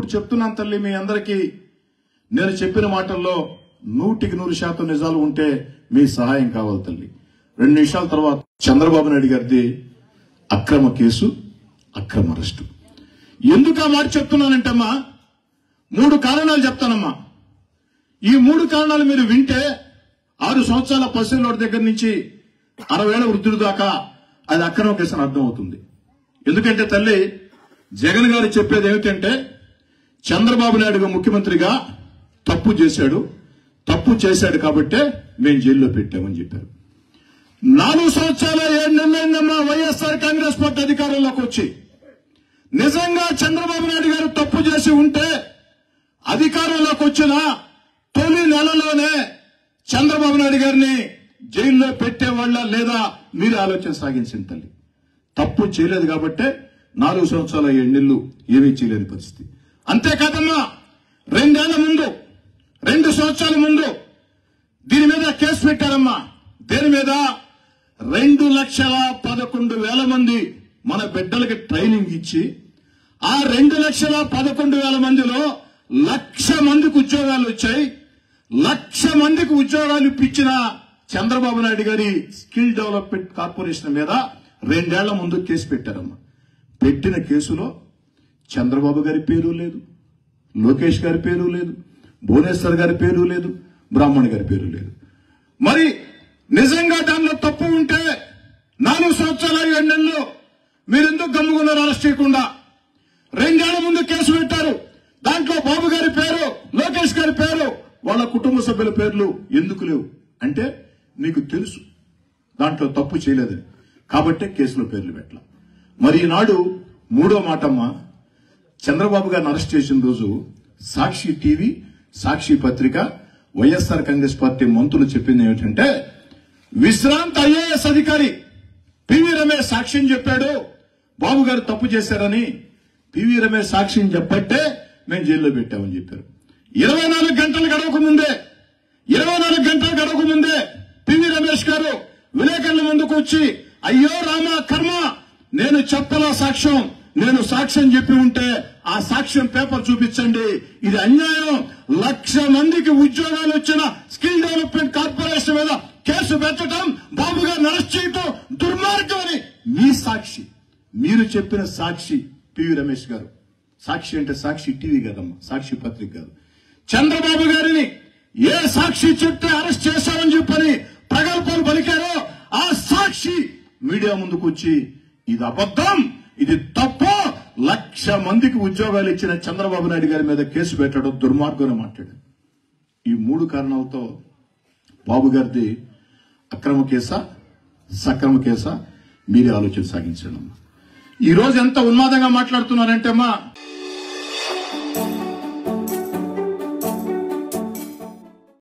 చెప్తున్నాను తల్లి మీ అందరికీ నేను చెప్పిన మాటల్లో నూటికి నూరు శాతం నిజాలు ఉంటే మీ సహాయం కావాలి తల్లి రెండు నిమిషాల తర్వాత చంద్రబాబు నాయుడు గారిది అక్రమ కేసు అక్రమ అరెస్టు ఎందుకు ఆ మాట చెప్తున్నానంటమ్మా మూడు కారణాలు చెప్తానమ్మా ఈ మూడు కారణాలు మీరు వింటే ఆరు సంవత్సరాల పసిలోడి దగ్గర నుంచి అరవై ఏళ్ళ వృద్ధుడు దాకా అది అక్రమ కేసు అని అర్థం అవుతుంది ఎందుకంటే తల్లి జగన్ గారు చెప్పేది ఏమిటంటే చంద్రబాబు నాయుడు గారు ముఖ్యమంత్రిగా తప్పు చేశాడు తప్పు చేశాడు కాబట్టే మేము జైల్లో పెట్టామని చెప్పారు నాలుగు సంవత్సరాల ఏడు నెలలైందమ్మా వైఎస్ఆర్ కాంగ్రెస్ పార్టీ అధికారంలోకి వచ్చి నిజంగా చంద్రబాబు నాయుడు గారు తప్పు చేసి ఉంటే అధికారంలోకి వచ్చిన తొలి నెలలోనే చంద్రబాబు నాయుడు గారిని జైల్లో పెట్టేవాళ్ళ లేదా మీరు ఆలోచన సాగించింది తల్లి తప్పు చేయలేదు కాబట్టే నాలుగు సంవత్సరాల ఏడు నెలలు ఏమీ చేయలేని పరిస్థితి అంతేకాదమ్మా రెండేళ్ల ముందు రెండు సంవత్సరాల ముందు దీని మీద కేసు పెట్టారమ్మా దేని మీద రెండు లక్షల పదకొండు వేల మంది మన బిడ్డలకి ట్రైనింగ్ ఇచ్చి ఆ రెండు లక్షల పదకొండు వేల మందిలో లక్ష మందికి ఉద్యోగాలు వచ్చాయి లక్ష మందికి ఉద్యోగాలు ఇప్పించిన చంద్రబాబు నాయుడు గారి స్కిల్ డెవలప్మెంట్ కార్పొరేషన్ మీద రెండేళ్ల ముందు కేసు పెట్టారమ్మా పెట్టిన కేసులో చంద్రబాబు గారి పేరు లేదు లోకేష్ గారి పేరు లేదు భువనేశ్వర్ గారి పేరు లేదు బ్రాహ్మణ్ గారి పేరు లేదు మరి నిజంగా దానిలో తప్పు ఉంటే నాలుగు సంవత్సరాల ఏడు నెలలు మీరెందుకు గమ్ముకున్నారు అరెస్ట్ చేయకుండా రెండేళ్ల ముందు కేసు పెట్టారు దాంట్లో బాబు గారి పేరు లోకేష్ గారి పేరు వాళ్ళ కుటుంబ సభ్యుల పేర్లు ఎందుకు లేవు అంటే మీకు తెలుసు దాంట్లో తప్పు చేయలేదని కాబట్టే కేసులో పేర్లు పెట్టాల మరి ఈనాడు మూడో మాటమ్మ చంద్రబాబు గారిని అరెస్ట్ చేసిన రోజు సాక్షి టీవీ సాక్షి పత్రిక వైఎస్ఆర్ కాంగ్రెస్ పార్టీ మంత్రులు చెప్పింది ఏమిటంటే విశ్రాంత ఐఏఎస్ అధికారి పివి రమేష్ సాక్ష్యం చెప్పాడు బాబు గారు తప్పు చేశారని పివి రమేష్ సాక్ష్యం చెప్పట్టే మేము జైల్లో పెట్టామని చెప్పారు ఇరవై నాలుగు గంటలు గడవక ముందే ఇరవై నాలుగు గంటలు గడవక ముందే పివి రమేష్ గారు విలేకరుల ముందుకు వచ్చి అయ్యో రామ కర్మ నేను చెప్పలా సాక్ష్యం నేను సాక్ష్యం చెప్పి ఉంటే ఆ సాక్ష్యం పేపర్ చూపించండి ఇది అన్యాయం లక్ష మందికి ఉద్యోగాలు వచ్చిన స్కిల్ డెవలప్మెంట్ కార్పొరేషన్ మీద కేసు పెట్టడం బాబు గారిని అరెస్ట్ చేయటం దుర్మార్గం అని మీ సాక్షి మీరు చెప్పిన సాక్షి పివి రమేష్ గారు సాక్షి అంటే సాక్షి టీవీ కదమ్మా సాక్షి పత్రిక కాదు చంద్రబాబు గారిని ఏ సాక్షి చెప్తే అరెస్ట్ చేశామని చెప్పని ప్రగల్భాలు పలికారో ఆ సాక్షి మీడియా ముందుకు వచ్చి ఇది అబద్ధం ఇది తప్పు లక్ష మందికి ఉద్యోగాలు ఇచ్చిన చంద్రబాబు నాయుడు గారి మీద కేసు పెట్టడం దుర్మార్గం మాట్లాడారు ఈ మూడు కారణాలతో బాబు గారిది అక్రమ కేసా సక్రమ కేసా మీరే ఆలోచన సాగించండి అమ్మా ఈ రోజు ఎంత ఉన్మాదంగా మాట్లాడుతున్నారంటే అమ్మా